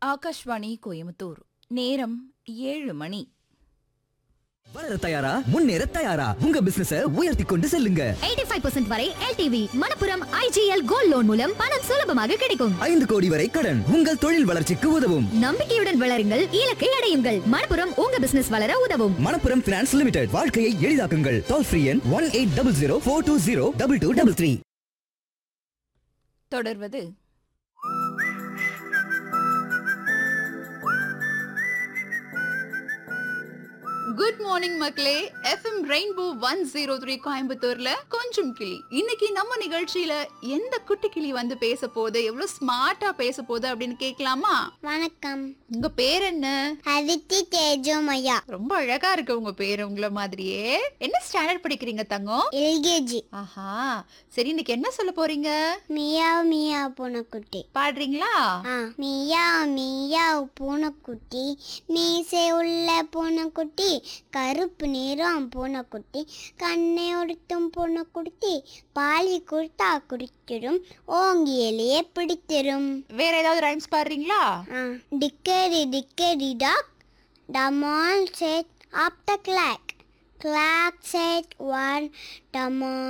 ஆகாஷ்வாணி கோயம்புத்தூர் நேரம் ஏழு மணி வளர தயாரா முன்னேற தயாரா உங்க பிசினஸ உயர்த்தி கொண்டு செல்லுங்க 85% வரை எல்டிவி மணப்புரம் ஐஜிஎல் கோல்ட் லோன் மூலம் பணம் சுலபமாக கிடைக்கும் ஐந்து கோடி வரை கடன் உங்கள் தொழில் வளர்ச்சிக்கு உதவும் நம்பிக்கையுடன் வளருங்கள் இலக்கை அடையுங்கள் மணப்புரம் உங்க பிசினஸ் வளர உதவும் மணப்புரம் பினான்ஸ் லிமிடெட் வாழ்க்கையை எளிதாக்குங்கள் டோல் ஃப்ரீ எண் one eight double zero four two zero double two double three தொடர்வது குட் மார்னிங் மக்களே FM rainbow one zero three கோயம்புத்தூர்ல கொஞ்சம் கிளி இன்னைக்கு நம்ம நிகழ்ச்சியில எந்த குட்டி கிளி வந்து பேச போகுது எவ்வளவு ஸ்மார்ட்டா பேச போகுது அப்படின்னு கேட்கலாமா வணக்கம் உங்க பேர் என்ன அதித்தி தேஜோமயா ரொம்ப அழகா இருக்கு உங்க பேர் உங்கள மாதிரியே என்ன ஸ்டாண்டர்ட் படிக்கிறீங்க தங்கம் எல்கேஜி ஆஹா சரி இன்னைக்கு என்ன சொல்ல போறீங்க மியாவ் மியாவ் பூனைக்குட்டி பாடுறீங்களா ஆ மியாவ் மியாவ் பூனைக்குட்டி மீசை உள்ள பூனைக்குட்டி கருப்பு நிறம் பூனைக்குட்டி கண்ணை ஒடுத்தும் பூனைக்குட்டி பாலி கொடுத்தா குடித்திடும் ஓங்கியலையே பிடித்திடும் வேற ஏதாவது ரைம்ஸ் பாடுறீங்களா ஆ டிக்கரி டிக்கரி டாக் டமால் set up the clock clock set one டமால்